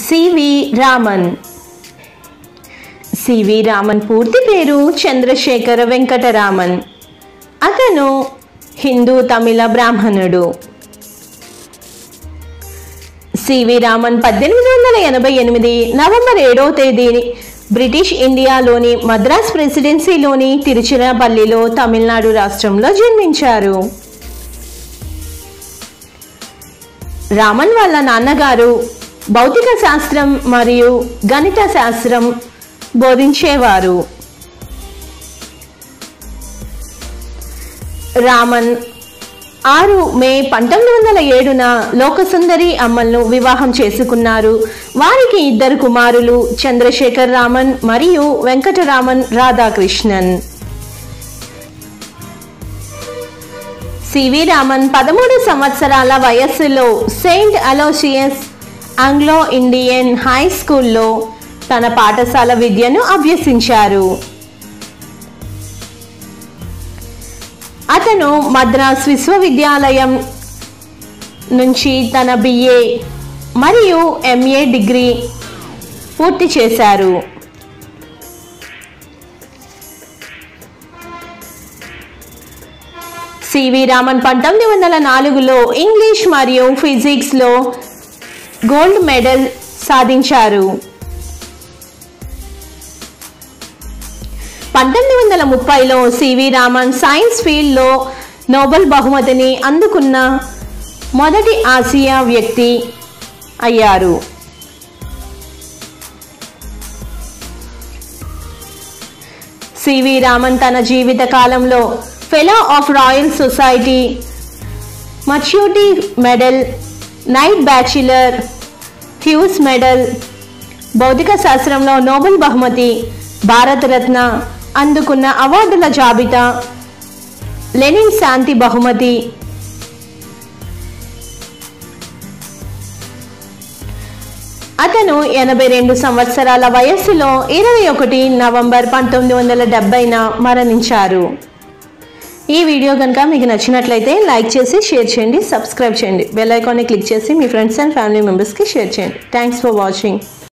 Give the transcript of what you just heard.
CV Raman CV Raman పూర్తి పేరు చంద్రశేఖర వెంకటరామన్ అతను హిందూ తమిళ బ్రాహ్మణుడు సివి రామన్ పద్దెనిమిది వందల ఎనభై ఎనిమిది నవంబర్ ఏడవ తేదీ బ్రిటిష్ ఇండియాలోని మద్రాస్ ప్రెసిడెన్సీలోని తిరుచిరాపల్లిలో తమిళనాడు రాష్ట్రంలో జన్మించారు రామన్ వాళ్ళ నాన్నగారు భౌతిక శాస్త్రం మరియు గణిత శాస్త్రం బోధించేవారు రామన్ ఆరు మే పంతొమ్మిది వందల ఏడున లోకసుందరి అమ్మల్ను వివాహం చేసుకున్నారు వారికి ఇద్దరు కుమారులు చంద్రశేఖర్ రామన్ మరియు వెంకటరామన్ రాధాకృష్ణన్ సివి రామన్ పదమూడు సంవత్సరాల వయస్సులో saint Aloysius Anglo Indian high స్కూల్లో తన పాఠశాల విద్యను అభ్యసించారు అతను మద్రాస్ విశ్వవిద్యాలయం నుంచి తన బిఏ మరియు ఎంఏ డిగ్రీ పూర్తి చేశారు సివి రామన్ పంతొమ్మిది వందల నాలుగులో ఇంగ్లీష్ మరియు ఫిజిక్స్లో గోల్డ్ మెడల్ సాధించారు పంతొమ్మిది వందల ముప్పైలో సివి రామన్ సైన్స్ ఫీల్డ్లో నోబెల్ బహుమతిని అందుకున్న మొదటి ఆసియా వ్యక్తి అయ్యారు సివి రామన్ తన జీవిత కాలంలో ఫెలో ఆఫ్ రాయల్ సొసైటీ మచ్యూటీ medal knight bachelor Hughes medal భౌతిక శాస్త్రంలో నోబెల్ బహుమతి భారతరత్న అందుకున్న అవార్డుల జాబితా లెనిన్ శాంతి బహుమతి అతను ఎనభై రెండు సంవత్సరాల వయస్సులో ఇరవై ఒకటి నవంబర్ పంతొమ్మిది వందల డెబ్బైన మరణించారు ఈ వీడియో కనుక మీకు నచ్చినట్లయితే లైక్ చేసి షేర్ చేయండి సబ్స్క్రైబ్ చేయండి బెల్ ఐకాన్ని క్లిక్ చేసి మీ ఫ్రెండ్స్ అండ్ ఫ్యామిలీ మెంబర్స్కి షేర్ చేయండి థ్యాంక్స్ ఫర్ వాచింగ్